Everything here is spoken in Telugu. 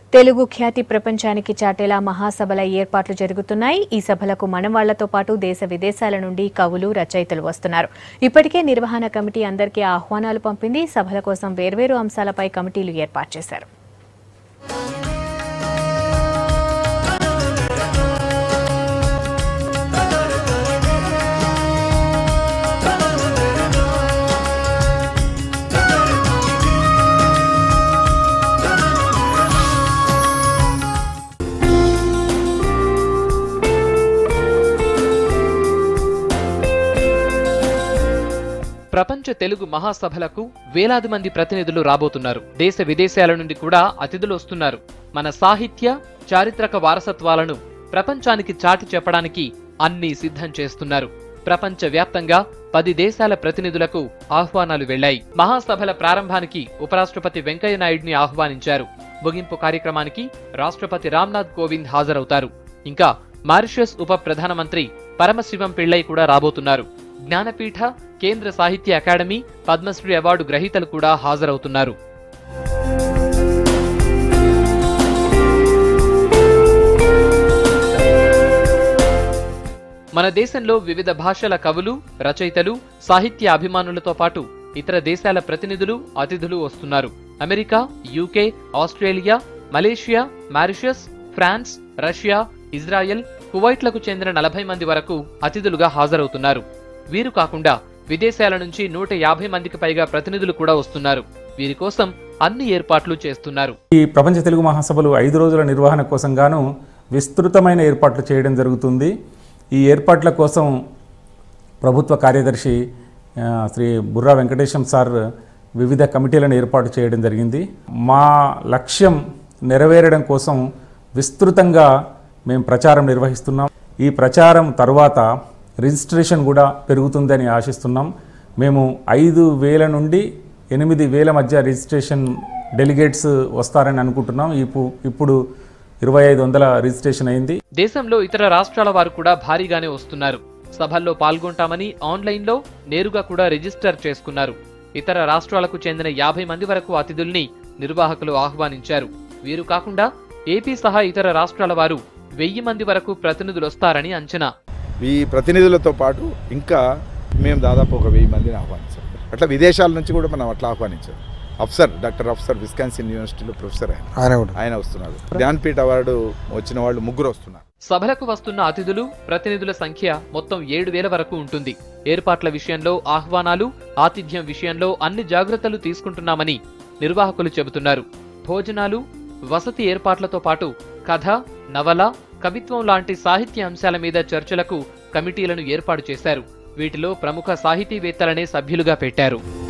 తెలుగు ఖ్యాతి ప్రపంచానికి చాటేలా మహాసభల ఏర్పాట్లు జరుగుతున్నాయి ఈ సభలకు మనవాళ్లతో పాటు దేశ విదేశాల నుండి కవులు రచయితలు వస్తున్నారు ఇప్పటికే నిర్వహణ కమిటీ అందరికీ ఆహ్వానాలు పంపింది సభల కోసం వేర్వేరు అంశాలపై కమిటీలు ఏర్పాటు చేశారు ప్రపంచ తెలుగు మహాసభలకు వేలాది మంది ప్రతినిధులు రాబోతున్నారు దేశ విదేశాల నుండి కూడా అతిథులు వస్తున్నారు మన సాహిత్య చారిత్రక వారసత్వాలను ప్రపంచానికి చాటి చెప్పడానికి అన్నీ సిద్ధం చేస్తున్నారు ప్రపంచ వ్యాప్తంగా పది దేశాల ప్రతినిధులకు ఆహ్వానాలు వెళ్లాయి మహాసభల ప్రారంభానికి ఉపరాష్ట్రపతి వెంకయ్య నాయుడిని ఆహ్వానించారు ముగింపు కార్యక్రమానికి రాష్ట్రపతి రామ్నాథ్ కోవింద్ హాజరవుతారు ఇంకా మారిషస్ ఉప ప్రధానమంత్రి పరమశివం పిళ్ళై కూడా రాబోతున్నారు జ్ఞానపీఠ కేంద్ర సాహిత్య అకాడమీ పద్మశ్రీ అవార్డు గ్రహీతలు కూడా హాజరవుతున్నారు మన దేశంలో వివిధ భాషల కవులు రచయితలు సాహిత్య అభిమానులతో పాటు ఇతర దేశాల ప్రతినిధులు అతిథులు వస్తున్నారు America UK Australia Malaysia Mauritius France Russia Israel కువైట్లకు చెందిన నలభై మంది వరకు అతిథులుగా హాజరవుతున్నారు వీరు కాకుండా విదేశాల నుంచి నూట యాభై మందికి పైగా ప్రతినిధులు కూడా వస్తున్నారు వీరి కోసం అన్ని ఏర్పాట్లు చేస్తున్నారు ఈ ప్రపంచ తెలుగు మహాసభలు ఐదు రోజుల నిర్వహణ కోసం గాను విస్తృతమైన ఏర్పాట్లు చేయడం జరుగుతుంది ఈ ఏర్పాట్ల కోసం ప్రభుత్వ కార్యదర్శి ఆ, శ్రీ బుర్రా వెంకటేశం సార్ వివిధ కమిటీలను ఏర్పాటు చేయడం జరిగింది మా లక్ష్యం నెరవేరడం కోసం విస్తృతంగా మేము ప్రచారం నిర్వహిస్తున్నాం ఈ ప్రచారం తర్వాత రిజిస్ట్రేషన్ కూడా పెరుగుతుందని ఆశిస్తున్నాం మేము ఐదు వేల నుండి ఎనిమిది వేల మధ్య రిజిస్ట్రేషన్ డెలిగేట్స్ వస్తారని అనుకుంటున్నాం ఇప్పు- ఇప్పుడు ఇరవై ఐదు వందల రిజిస్ట్రేషన్ అయింది దేశంలో ఇతర రాష్ట్రాల వారు కూడా భారీగానే వస్తున్నారు సభల్లో పాల్గొంటామని ఆన్లైన్లో నేరుగా కూడా రిజిస్టర్ చేసుకున్నారు ఇతర రాష్ట్రాలకు చెందిన యాభై మంది వరకు అతిథుల్ని నిర్వాహకులు ఆహ్వానించారు వీరు కాకుండా ఏపీ సహా ఇతర రాష్ట్రాల వారు వెయ్యి మంది వరకు ప్రతినిధులు వస్తారని అంచనా ఈ ప్రతినిధులతో పాటు ఇంకా మేము దాదాపు ఒక వెయ్యి మందిని ఆహ్వానించాం అట్లా విదేశాల నుంచి కూడా మనం అట్లా ఆహ్వానించాం అఫ్సర్ డాక్టర్ అఫ్సర్ విస్కాన్సిన్ యూనివర్సిటీలో ప్రొఫెసర్ ఆయన ఆయన కూడా ఆయన వస్తున్నారు జ్ఞాన్పీఠ అవార్డు వచ్చిన వాళ్ళు ముగ్గురు వస్తున్నారు సభలకు వస్తున్న అతిథులు ప్రతినిధుల సంఖ్య మొత్తం ఏడు వేల వరకు ఉంటుంది ఏర్పాట్ల విషయంలో ఆహ్వానాలు ఆతిథ్యం విషయంలో అన్ని జాగ్రత్తలు తీసుకుంటున్నామని నిర్వాహకులు చెబుతున్నారు భోజనాలు వసతి ఏర్పాట్లతో పాటు కథ నవల కవిత్వం లాంటి సాహిత్య అంశాల మీద చర్చలకు కమిటీలను ఏర్పాటు చేశారు వీటిలో ప్రముఖ సాహితీవేత్తలనే సభ్యులుగా పెట్టారు